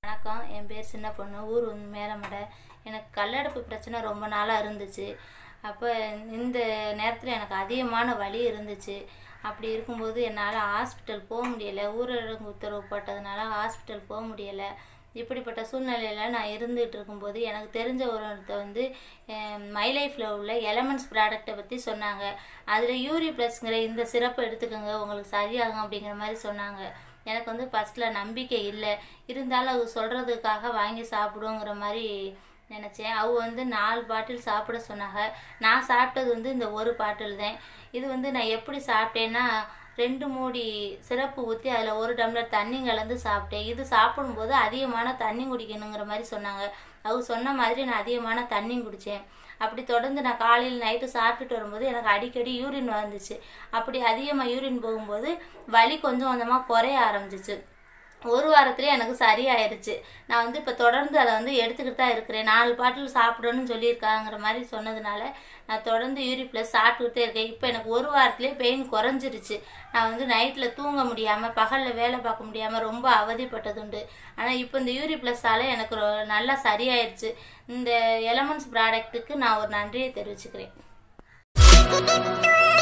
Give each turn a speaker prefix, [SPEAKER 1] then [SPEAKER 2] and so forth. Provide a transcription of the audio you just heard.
[SPEAKER 1] வணக்கம் என் பேர் சின்ன பொண்ணு ஊர் வந்து மேலமடை எனக்கு கல்லடைப்பு பிரச்சனை ரொம்ப நாளாக இருந்துச்சு அப்போ இந்த நேரத்தில் எனக்கு அதிகமான வலி இருந்துச்சு அப்படி இருக்கும்போது என்னால் ஹாஸ்பிட்டல் போக முடியலை ஊரடங்கு உத்தரவு போட்டதுனால ஹாஸ்பிட்டல் போக முடியலை இப்படிப்பட்ட சூழ்நிலையில் நான் இருந்துகிட்டு இருக்கும்போது எனக்கு தெரிஞ்ச ஒருத்தர் வந்து மை லைஃப்பில் உள்ள எலமெண்ட்ஸ் ப்ராடக்ட்டை பற்றி சொன்னாங்க அதில் யூரி ப்ளஸ்ங்கிற இந்த சிறப்பை எடுத்துக்கோங்க உங்களுக்கு சரியாகும் அப்படிங்கிற மாதிரி சொன்னாங்க எனக்கு வந்து ஃபஸ்ட்டில் நம்பிக்கை இல்லை இருந்தாலும் அவங்க சொல்கிறதுக்காக வாங்கி சாப்பிடுவோங்கிற மாதிரி நினச்சேன் அவங்க வந்து நாலு பாட்டில் சாப்பிட சொன்னாங்க நான் சாப்பிட்டது வந்து இந்த ஒரு பாட்டில் தான் இது வந்து நான் எப்படி சாப்பிட்டேன்னா ரெண்டு மூடி சிரப்பு ஊற்றி அதில் ஒரு டம்ளர் தண்ணி கலந்து சாப்பிட்டேன் இது சாப்பிடும்போது அதிகமான தண்ணி குடிக்கணுங்கிற மாதிரி சொன்னாங்க அவங்க சொன்ன மாதிரி நான் அதிகமான தண்ணி குடித்தேன் அப்படி தொடர்ந்து நான் காலையில் நைட்டு சாப்பிட்டுட்டு வரும்போது எனக்கு அடிக்கடி யூரின் வந்துச்சு அப்படி அதிகமாக யூரின் போகும்போது வலி கொஞ்சம் கொஞ்சமாக குறைய ஆரம்பிச்சிச்சு ஒரு வாரத்துலேயே எனக்கு சரியாயிருச்சு நான் வந்து இப்போ தொடர்ந்து அதை வந்து எடுத்துக்கிட்டு தான் இருக்கிறேன் நாலு பாட்டில் சாப்பிடணும்னு சொல்லியிருக்காங்கிற மாதிரி சொன்னதுனால நான் தொடர்ந்து யூரி ப்ளஸ் சாப்பிட்டுக்கிட்டே இருக்கேன் இப்போ எனக்கு ஒரு வாரத்துலேயே பெயின் குறைஞ்சிருச்சு நான் வந்து நைட்டில் தூங்க முடியாமல் பகலில் வேலை பார்க்க முடியாமல் ரொம்ப அவதிப்பட்டதுண்டு ஆனால் இப்போ இந்த யூரி ப்ளஸ்ஸால் எனக்கு ரொ- நல்லா சரியாயிருச்சு இந்த எலமெண்ட்ஸ் ப்ராடக்ட்டுக்கு நான் ஒரு நன்றியை தெரிவிச்சுக்கிறேன்